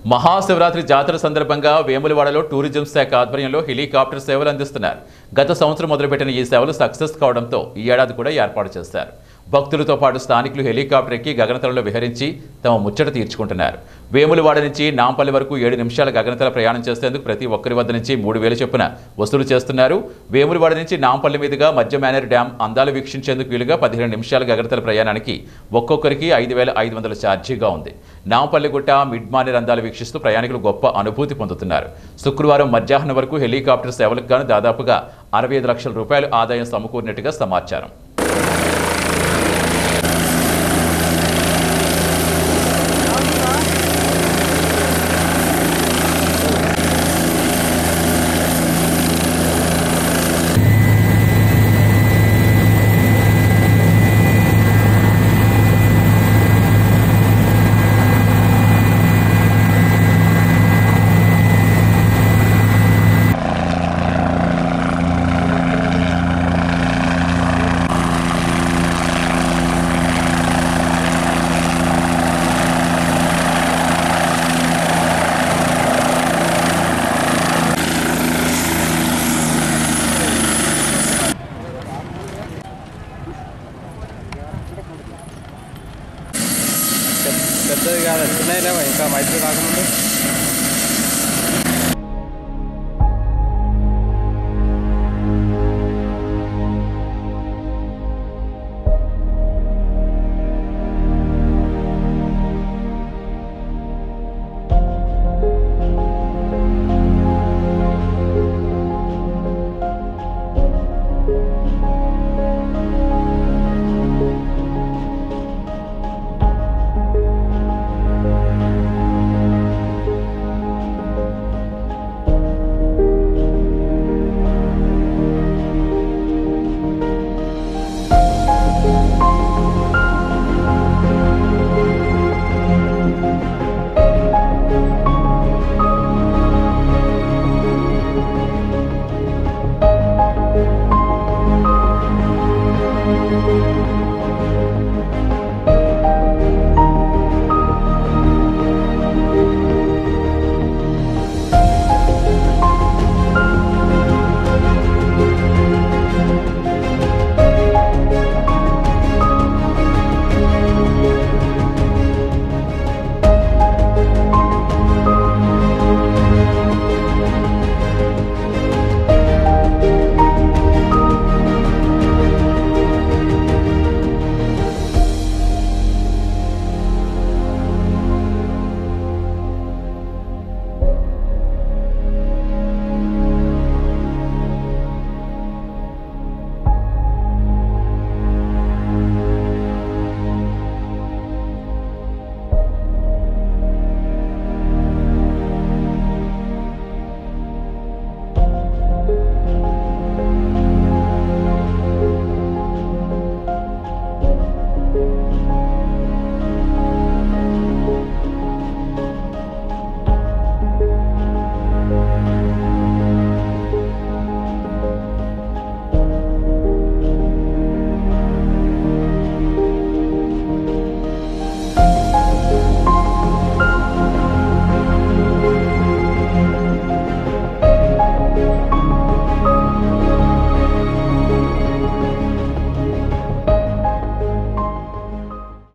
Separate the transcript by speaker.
Speaker 1: మహాశివరాత్రి జాతర సందర్భంగా వేములవాడలో టూరిజం శాఖ ఆధ్వర్యంలో హెలికాప్టర్ సేవలు అందిస్తున్నారు గత సంవత్సరం మొదలుపెట్టిన ఈ సేవలు సక్సెస్ కావడంతో ఈ ఏడాది కూడా ఏర్పాటు చేశారు భక్తులతో పాటు స్థానికులు హెలికాప్టర్ ఎక్కి గగనతలలో విహరించి తమ ముచ్చట తీర్చుకుంటున్నారు వేములవాడ నుంచి నాంపల్లి వరకు ఏడు నిమిషాల గగనతల ప్రయాణం చేసేందుకు ప్రతి ఒక్కరి వద్ద నుంచి మూడు వేలు చొప్పున వసూలు చేస్తున్నారు వేములవాడ నుంచి నాంపల్లి మీదుగా మధ్య మేనర్ డ్యాం అందాలు వీక్షించేందుకు వీలుగా పదిహేను నిమిషాల గగనతల ప్రయాణానికి ఒక్కొక్కరికి ఐదు వేల ఐదు వందల ఛార్జీగా ఉంది నాంపల్లి గుట్ట మిడ్ మానేర్ అందాలు వీక్షిస్తూ ప్రయాణికులు గొప్ప అనుభూతి పొందుతున్నారు శుక్రవారం మధ్యాహ్నం వరకు హెలికాప్టర్ సేవలకు గాను దాదాపుగా అరవై ఐదు లక్షల రూపాయలు ఆదాయం సమకూరినట్టుగా సమాచారం
Speaker 2: పెద్దది కాదు చిన్నవి లేవా ఇంకా మైత్రి రాకముందు